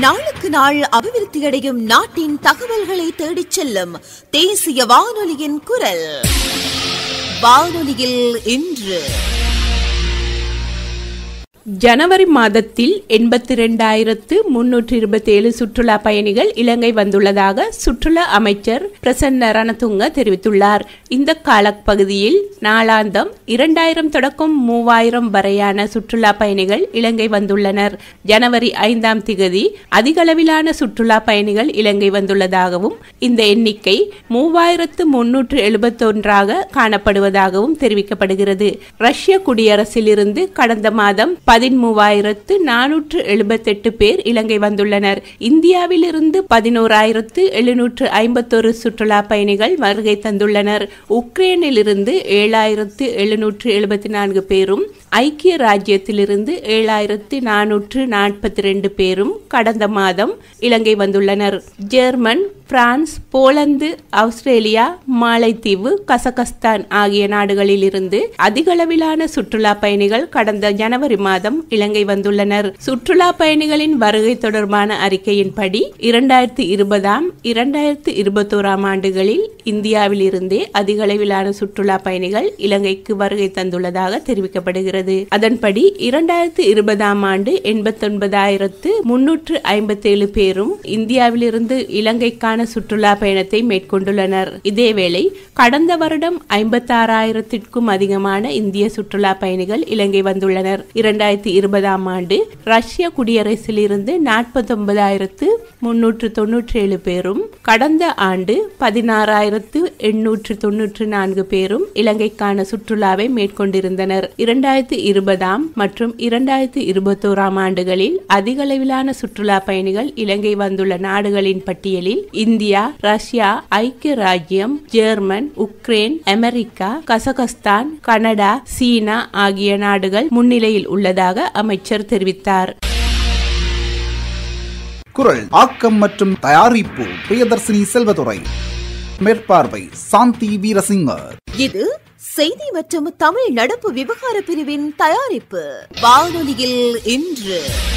நாளுக்கு நாள் அபிவிருத்தியடையும் நாட்டின் தகவல்களை தேடிச் செல்லும் தேசிய வானொலியின் குரல் வானொலியில் இன்று ஜனவரி மாதத்தில் எண்பத்தி ரெண்டாயிரத்து முன்னூற்றி இருபத்தி ஏழு சுற்றுலா பயணிகள் இலங்கை வந்துள்ளதாக சுற்றுலா அமைச்சர் பிரசன்ன ரணதுங்க தெரிவித்துள்ளார் இந்த காலப்பகுதியில் நாளாந்தம் இரண்டாயிரம் தொடக்கம் மூவாயிரம் வரையான சுற்றுலா பயணிகள் இலங்கை வந்துள்ளனர் ஜனவரி ஐந்தாம் திகதி அதிகளவிலான சுற்றுலா பயணிகள் இலங்கை வந்துள்ளதாகவும் இந்த எண்ணிக்கை மூவாயிரத்து முன்னூற்று எழுபத்தொன்றாக காணப்படுவதாகவும் தெரிவிக்கப்படுகிறது ரஷ்ய குடியரசிலிருந்து கடந்த மாதம் பதிமூவாயிரத்து நானூற்று எழுபத்தெட்டு பேர் இலங்கை வந்துள்ளனர் இந்தியாவிலிருந்து பதினோராயிரத்து எழுநூற்று ஐம்பத்தொரு சுற்றுலா பயணிகள் வருகை தந்துள்ளனர் உக்ரைனிலிருந்து ஏழாயிரத்து எழுநூற்று எழுபத்தி நான்கு பேரும் ஐக்கிய ராஜ்யத்திலிருந்து ஏழாயிரத்து நானூற்று நாற்பத்தி ரெண்டு பேரும் கடந்த மாதம் இலங்கை வந்துள்ளனர் ஜெர்மன் பிரான்ஸ் போலந்து ஆஸ்திரேலியா மாலைத்தீவு கசகஸ்தான் ஆகிய நாடுகளிலிருந்து அதிகளவிலான சுற்றுலா பயணிகள் கடந்த ஜனவரி மாதம் இலங்கை வந்துள்ளனர் சுற்றுலா பயணிகளின் வருகை தொடர்பான அறிக்கையின்படி இரண்டாயிரத்தி இருபதாம் இரண்டாயிரத்தி இருபத்தோராம் ஆண்டுகளில் இந்தியாவில் இருந்தே அதிகளவிலான சுற்றுலா பயணிகள் இலங்கைக்கு வருகை தந்துள்ளதாக தெரிவிக்கப்படுகிறது அதன்படி இரண்டாயிரத்தி இருபதாம் ஆண்டு எண்பத்தொன்பதாயிரத்து முன்னூற்று ஐம்பத்தி ஏழு பேரும் இந்தியாவிலிருந்து இலங்கைக்கான சுற்றுலா பயணத்தை மேற்கொண்டுள்ளனர் இதேவேளை கடந்த வருடம் ஐம்பத்தாறாயிரத்திற்கும் அதிகமான இந்திய சுற்றுலா பயணிகள் இலங்கை வந்துள்ளனர் இரண்டாயிரத்தி இருபதாம் ஆண்டு ரஷ்ய குடியரசிலிருந்து நாற்பத்தொன்பதாயிரத்து முன்னூற்று தொன்னூற்றி ஏழு பேரும் கடந்த ஆண்டு பதினாறாயிரத்து எண்ணூற்று தொன்னூற்று நான்கு பேரும் இலங்கைக்கான சுற்றுலாவை மேற்கொண்டிருந்தனர் இரண்டாயிரத்தி இருபதாம் மற்றும் இரண்டாயிரத்தி இருபத்தோராம் ஆண்டுகளில் அதிகளவிலான சுற்றுலா பயணிகள் இலங்கை வந்துள்ள நாடுகளின் பட்டியலில் இந்தியா ரஷ்யா ஐக்கிய ராஜ்யம் German Ukraine America Kazakhstan Canada China ஆகிய நாடுகள் முன்னிலையில் உள்ளதாக அமைச்சர் தெரிவித்தார் குரல் ஆக்கம் மற்றும் தயாரிப்பு பிரியதர்சினி செல்வதுரை மேற்பார்வை சாந்தி வீரசிங்கர் இது செய்தி மற்றும் தமிழ் நடப்பு விவகார பிரிவின் தயாரிப்பு வானொலியில் இன்று